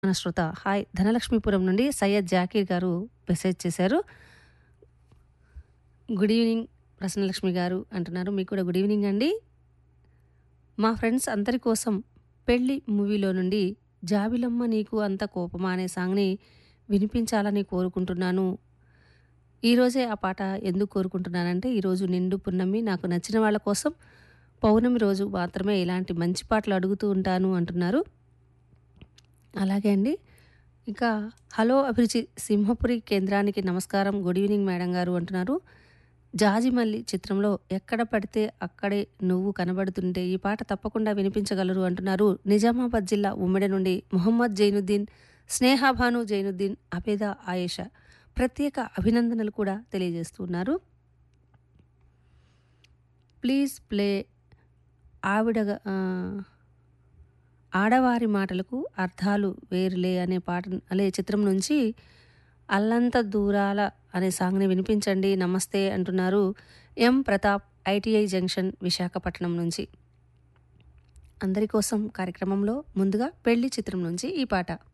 మన శ్రోత హాయ్ ధనలక్ష్మీపురం నుండి సయ్యద్ జాకీర్ గారు మెసేజ్ చేశారు గుడ్ ఈవినింగ్ ప్రసన్నలక్ష్మి గారు అంటున్నారు మీకు కూడా గుడ్ ఈవినింగ్ అండి మా ఫ్రెండ్స్ అందరి కోసం పెళ్ళి మూవీలో నుండి జాబిలమ్మ నీకు అంత కోపమా అనే సాంగ్ని వినిపించాలని కోరుకుంటున్నాను ఈరోజే ఆ పాట ఎందుకు కోరుకుంటున్నానంటే ఈరోజు నిండు పున్నమి నాకు నచ్చిన వాళ్ళ కోసం పౌర్ణమి రోజు మాత్రమే ఇలాంటి మంచి పాటలు అడుగుతూ ఉంటాను అంటున్నారు అలాగే అండి ఇంకా హలో అభిరుచి సింహపురి కేంద్రానికి నమస్కారం గుడ్ ఈవినింగ్ మేడం గారు అంటున్నారు జాజిమల్లి చిత్రంలో ఎక్కడ పడితే అక్కడే నువ్వు కనబడుతుంటే ఈ పాట తప్పకుండా వినిపించగలరు అంటున్నారు నిజామాబాద్ జిల్లా ఉమ్మడి నుండి మొహమ్మద్ జైనుద్దీన్ స్నేహాభాను జైనుద్దీన్ అబేద ఆయేషా ప్రత్యేక అభినందనలు కూడా తెలియజేస్తున్నారు ప్లీజ్ ప్లే ఆవిడ ఆ, ఆడవారి మాటలకు అర్థాలు వేరులే అనే పాట అనే చిత్రం నుంచి అల్లంత దూరాల అనే సాంగ్ని వినిపించండి నమస్తే అంటున్నారు M Pratap ITI junction Visakhapatnam నుంచి అందరి కోసం కార్యక్రమంలో ముందుగా పెళ్లి చిత్రం నుంచి ఈ పాట